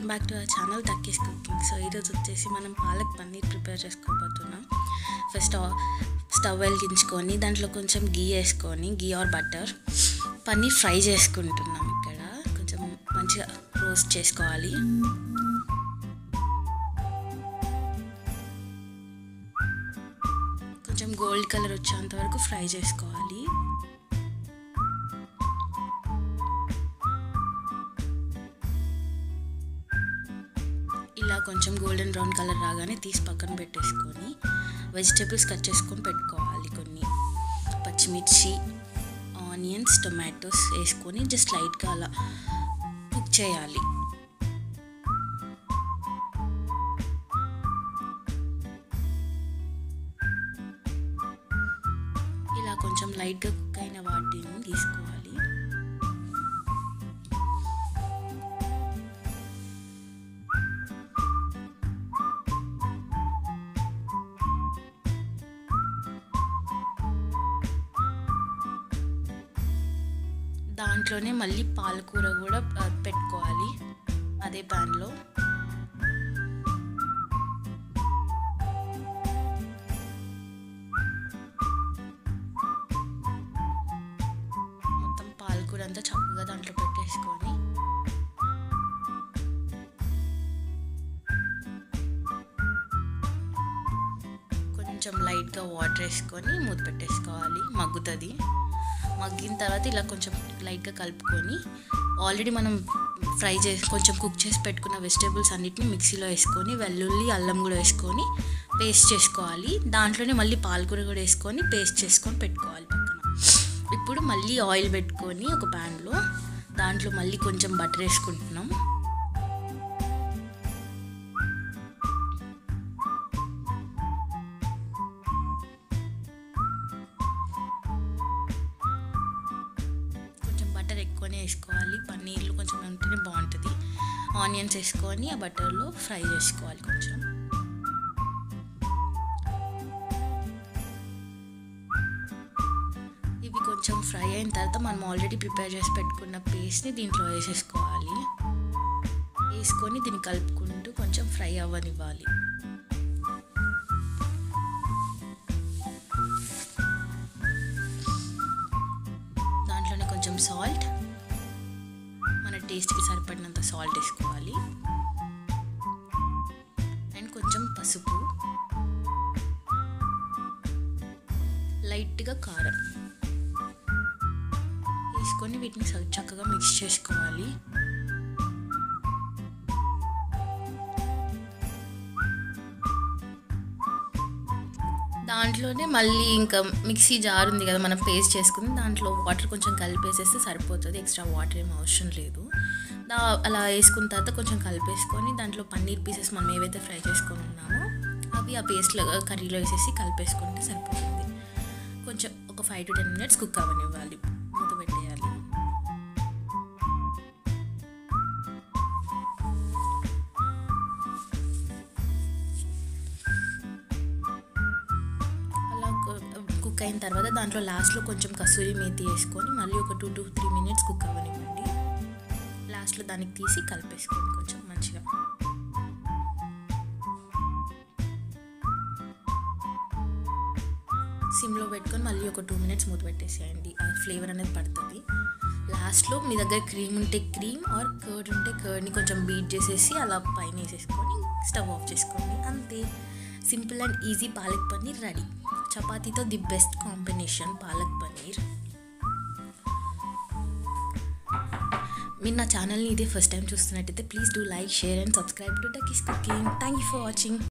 welcome back to our channel Takkies cooking so ఈరోజు వచ్చేసి మనం పాలక్ పన్నీర్ ప్రిపేర్ చేసుకోబోతున్నాం ఫస్ట్ స్టవ్ వెలిగించుకొని దాంట్లో కొంచెం గీ వేసుకొని ghee or butter paneer fry చేసుకుంటున్నాం ఇక్కడ కొంచెం మంచిగా రోస్ట్ చేసుకోవాలి కొంచెం గోల్డ్ కలర్ వచ్చేంత వరకు ఫ్రై చేసుకోవాలి ఇలా కొంచెం గోల్డెన్ బ్రౌన్ కలర్ రాగానే తీసి పక్కన పెట్టేసుకొని వెజిటేబుల్స్ కట్ చేసుకొని పెట్టుకోవాలి కొన్ని పచ్చిమిర్చి ఆనియన్స్ టొమాటోస్ వేసుకొని జస్ట్ లైట్గా అలా కుక్ చేయాలి ఇలా కొంచెం లైట్గా కుక్ అయిన వాటిని తీసుకోవాలి దాంట్లోనే మళ్ళీ పాలకూర కూడా పెట్టుకోవాలి అదే ప్యాన్లో మొత్తం పాలకూర అంతా చక్కగా దాంట్లో పెట్టేసుకొని కొంచెం లైట్గా వాటర్ వేసుకొని మూత పెట్టేసుకోవాలి మగ్గుతుంది మగ్గిన తర్వాత ఇలా కొంచెం లైట్గా కలుపుకొని ఆల్రెడీ మనం ఫ్రై చేసి కొంచెం కుక్ చేసి పెట్టుకున్న వెజిటేబుల్స్ అన్నిటిని మిక్సీలో వేసుకొని వెల్లుల్లి అల్లం కూడా వేసుకొని పేస్ట్ చేసుకోవాలి దాంట్లోనే మళ్ళీ పాలకూర కూడా వేసుకొని పేస్ట్ చేసుకొని పెట్టుకోవాలి పక్కన ఇప్పుడు మళ్ళీ ఆయిల్ పెట్టుకొని ఒక ప్యాన్లో దాంట్లో మళ్ళీ కొంచెం బటర్ వేసుకుంటున్నాం కొంచెం బటర్ ఎక్కువనే వేసుకోవాలి పన్నీర్లు కొంచెం ఉంటేనే బాగుంటుంది ఆనియన్స్ వేసుకొని ఆ బటర్లో ఫ్రై చేసుకోవాలి కొంచెం ఇవి కొంచెం ఫ్రై అయిన తర్వాత మనం ఆల్రెడీ ప్రిపేర్ చేసి పెట్టుకున్న పేస్ట్ని దీంట్లో వేసేసుకోవాలి వేసుకొని దీన్ని కలుపుకుంటూ కొంచెం ఫ్రై అవ్వనివ్వాలి దాంట్లోనే కొంచెం సాల్ట్ మన టేస్ట్కి సరిపడినంత సాల్ట్ వేసుకోవాలి అండ్ కొంచెం పసుపు లైట్గా కారం వేసుకొని వీటిని చక్కగా మిక్స్ చేసుకోవాలి దాంట్లోనే మళ్ళీ ఇంకా మిక్సీ జార్ ఉంది కదా మనం పేస్ట్ చేసుకుని దాంట్లో వాటర్ కొంచెం కలిపేసేస్తే సరిపోతుంది ఎక్స్ట్రా వాటర్ ఏం అవసరం లేదు దా అలా వేసుకున్న తర్వాత కొంచెం కలిపేసుకొని దాంట్లో పన్నీర్ పీసెస్ మనం ఏవైతే ఫ్రై చేసుకొని ఉన్నామో అవి ఆ పేస్ట్లో కర్రీలో వేసేసి కలిపేసుకుంటే సరిపోతుంది కొంచెం ఒక five to ten minutes cook అవ్వనివ్వాలి మూత పెట్టేయాలి అలా కుక్ అయిన తర్వాత దాంట్లో లాస్ట్లో కొంచెం కసూరి మేతి వేసుకొని మళ్ళీ ఒక two to three minutes cook అవ్వనివ్వండి లాస్ట్లో దానికి తీసి కలిపేసుకోండి కొంచెం మంచిగా సిమ్లో పెట్టుకొని మళ్ళీ ఒక టూ మినిట్స్ మూత పెట్టేసేయండి ఆ ఫ్లేవర్ అనేది పడుతుంది లాస్ట్లో మీ దగ్గర క్రీమ్ ఉంటే క్రీమ్ ఆర్ కర్డ్ ఉంటే కర్డ్ని కొంచెం బీట్ చేసేసి అలా పైన వేసేసుకొని స్టవ్ ఆఫ్ చేసుకోండి అంతే simple and easy palak paneer ready చపాతీతో the best combination palak paneer మీరు నా ఛానల్ని ఇదే ఫస్ట్ టైం చూస్తున్నట్టయితే please do like share and subscribe to Takkies cooking thank you for watching